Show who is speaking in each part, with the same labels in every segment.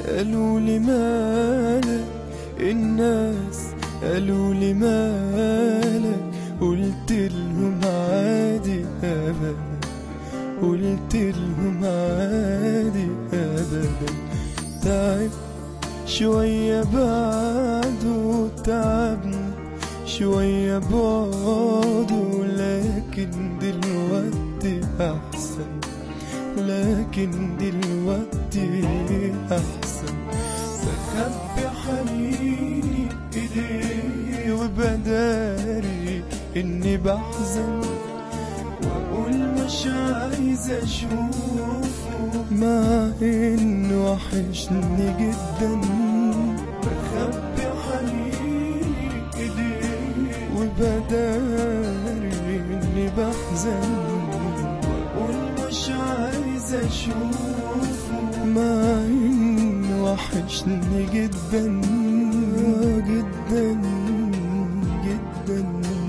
Speaker 1: قالوا لي مالك الناس قالوا لي مالك قلت لهم عادي ابدا قلت لهم عادي ابدا تعب شوية بعده تعبني شوية بعده لكن دلوقتي أحسن لكن دلوقتي أحسن بخبي حنيني إليه وبداري إني بحزن وأقول مش عايز أشوفه مع إنه وحشني جدا بخبي حنيني إليه وبداري إني بحزن وأقول مش عايز أشوفه مع إنه وحشني جدا جدا جدا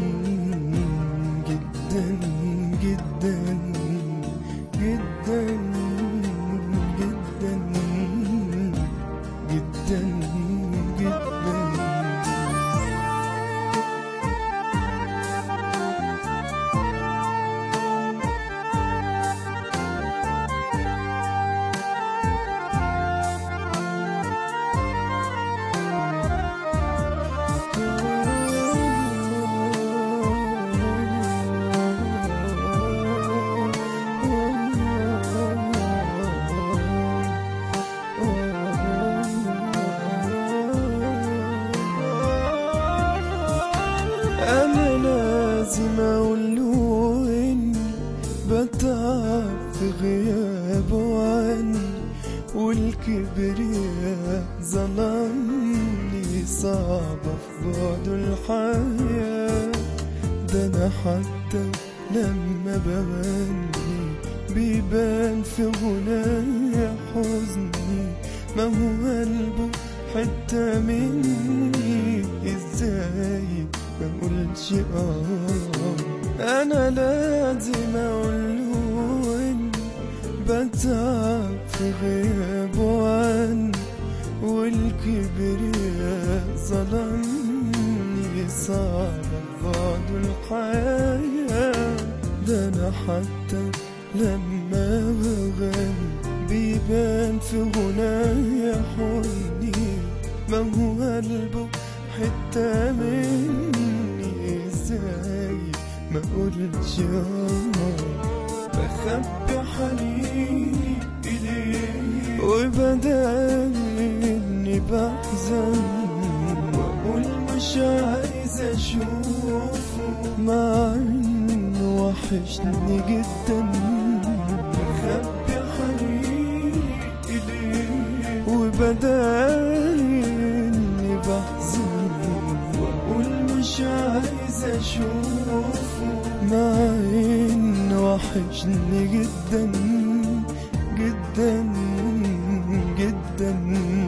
Speaker 1: جدا جدا جدا جدا جدا جدا أنا لازم أقوله إني بتعب في غيابه عني والكبرياء ظلمني صعبة في بعده الحياة ده أنا حتى لما بغني بيبان في غنايا حزني ما هو قلبه حتة مني ازاي ما اقولش اه انا لازم اقوله اني بتعب في غيابه عني والكبرياء ظلمني صعب بعد الحياة ده انا حتى لما بغني بيبان في غنايا حزني ما هو قلبه حتة مني ازاي ما اقولش آه بخبي حنيني إليه وبدالي إني بحزن وأقول مش عايز أشوفه مع إنه وحشني جدا بخبي حنيني إليه وبدالي إني بحزن وأقول مش عايز أشوفه مع إنه وحشني جدا جدا جدا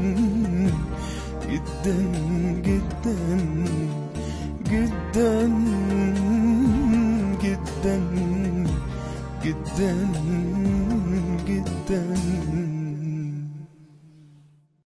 Speaker 1: جدا جدا جدا جدا جدا